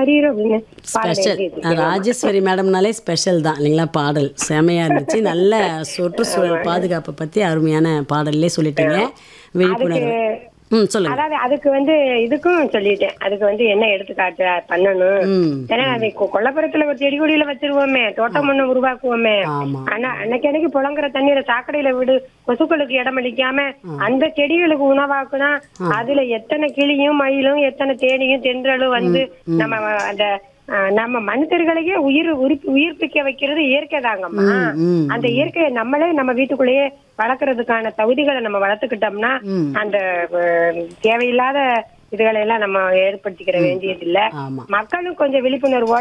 ஆரிரவுன்னு பாடல் ஸ்பெஷல் எழுதியிருக்கேன். ராஜேஸ்வரி மேடம்னாலே ஸ்பெஷல் தான் இல்லைங்களா பாடல் செமையா இருந்துச்சு நல்ல சுற்றுச்சூழல் பாதுகாப்பை பத்தி அருமையான பாடல்லே சொல்லிட்டீங்க விழிப்புணர்வு ம் சொல்லுங்க அதாவது அதுக்கு வந்து இதுக்கும் சொல்லிட்டேன் அதுக்கு வந்து என்ன எடுத்துக்காட்டு பண்ணணும் ம் ஏன்னா அது கொ- கொல்லப்புறத்துல ஒரு செடி கொடியில வச்சிருவோமே தோட்டம் ஒண்ணு உருவாக்குவோமே ஆமா ஆனா அன்னைக்கு அன்னைக்கு புழங்குற தண்ணீரை சாக்கடையில விடு கொசுக்களுக்கு இடம் அளிக்காம அந்த செடிகளுக்கு உணவாக்குனா அதுல எத்தனை கிளியும் மயிலும் எத்தனை தேனியும் தென்றலும் வந்து நம்ம அந்த அஹ், நம்ம மனிதர்களையே உயிர் உயிர் உயிர்ப்பிக்க வைக்கிறது இயற்கை தாங்கம்மா ம் அந்த இயற்கையை நம்மளே நம்ம வீட்டுக்குள்ளேயே வளர்க்கறதுக்கான தகுதிகளை நம்ம வளர்த்துக்கிட்டோம்னா ம். அந்த அஹ், தேவையில்லாத இதுகளை எல்லாம் நம்ம ஏற்படுத்திக்கிற வேண்டியது இல்ல ஆமா மக்களும் கொஞ்சம் விழிப்புணர்வோட